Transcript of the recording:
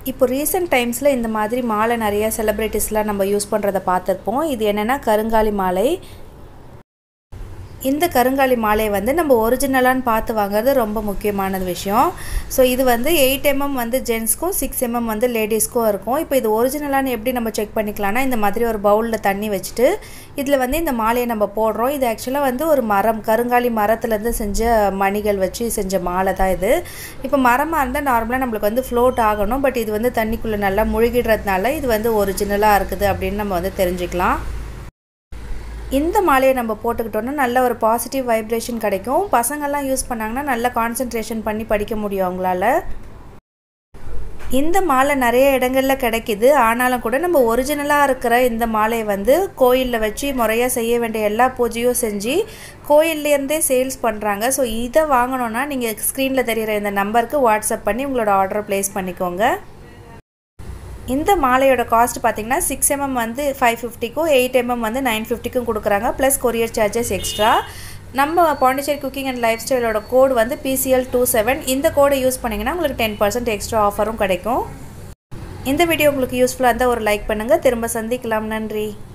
இப்போ ரீசெண்ட் டைம்ஸில் இந்த மாதிரி மாலை நிறைய செலிப்ரிட்டிஸ்லாம் நம்ம யூஸ் பண்ணுறத பார்த்துருப்போம் இது என்னென்னா கருங்காலி மாலை இந்த கருங்காலி மாலையை வந்து நம்ம ஒரிஜினலான்னு பார்த்து வாங்குறது ரொம்ப முக்கியமானது விஷயம் ஸோ இது வந்து எயிட் எம்எம் வந்து ஜென்ஸ்க்கும் சிக்ஸ் எம்எம் வந்து லேடிஸ்க்கும் இருக்கும் இப்போ இது ஒரிஜினலான்னு எப்படி நம்ம செக் பண்ணிக்கலாம்னா இந்த மாதிரி ஒரு பவுலில் தண்ணி வச்சுட்டு இதில் வந்து இந்த மாலையை நம்ம போடுறோம் இது ஆக்சுவலாக வந்து ஒரு மரம் கருங்காலி மரத்துலேருந்து செஞ்ச மணிகள் வச்சு செஞ்ச மாலை தான் இது இப்போ மரமாக இருந்தால் நார்மலாக நம்மளுக்கு வந்து ஃப்ளோட் ஆகணும் பட் இது வந்து தண்ணிக்குள்ளே நல்லா முழுகிடுறதுனால இது வந்து ஒரிஜினலாக இருக்குது அப்படின்னு நம்ம வந்து தெரிஞ்சுக்கலாம் இந்த மாலையை நம்ம போட்டுக்கிட்டோன்னா நல்ல ஒரு பாசிட்டிவ் வைப்ரேஷன் கிடைக்கும் பசங்கள்லாம் யூஸ் பண்ணாங்கன்னா நல்ல கான்சன்ட்ரேஷன் பண்ணி படிக்க முடியும் அவங்களால இந்த மாலை நிறைய இடங்களில் கிடைக்கிது ஆனாலும் கூட நம்ம ஒரிஜினலாக இருக்கிற இந்த மாலையை வந்து கோயிலில் வச்சு முறையாக செய்ய வேண்டிய எல்லா பூஜையும் செஞ்சு கோயில்லேருந்தே சேல்ஸ் பண்ணுறாங்க ஸோ இதை வாங்கணுன்னா நீங்கள் ஸ்க்ரீனில் தெரிகிற இந்த நம்பருக்கு வாட்ஸ்அப் பண்ணி உங்களோட ஆர்டரை ப்ளேஸ் பண்ணிக்கோங்க இந்த மாலையோட காஸ்ட் பார்த்தீங்கன்னா சிக்ஸ் எம்எம் வந்து ஃபைவ் ஃபிஃப்டிக்கும் எயிட் எம்எம் வந்து நைன் ஃபிஃப்டிக்கும் கொடுக்குறாங்க ப்ளஸ் கொரியர் சார்ஜஸ் எக்ஸ்ட்ரா நம்ம பாண்டிச்சேரி குக்கிங் அண்ட் லைஃப் ஸ்டைலோட கோடு வந்து பிசிஎல் டூ செவன் இந்த கோடை யூஸ் பண்ணிங்கன்னா உங்களுக்கு டென் பர்சன்ட் எக்ஸ்ட்ரா ஆஃபரும் கிடைக்கும் இந்த வீடியோ உங்களுக்கு யூஸ்ஃபுல்லாக இருந்தால் ஒரு லைக் பண்ணுங்கள் திரும்ப சந்திக்கலாம் நன்றி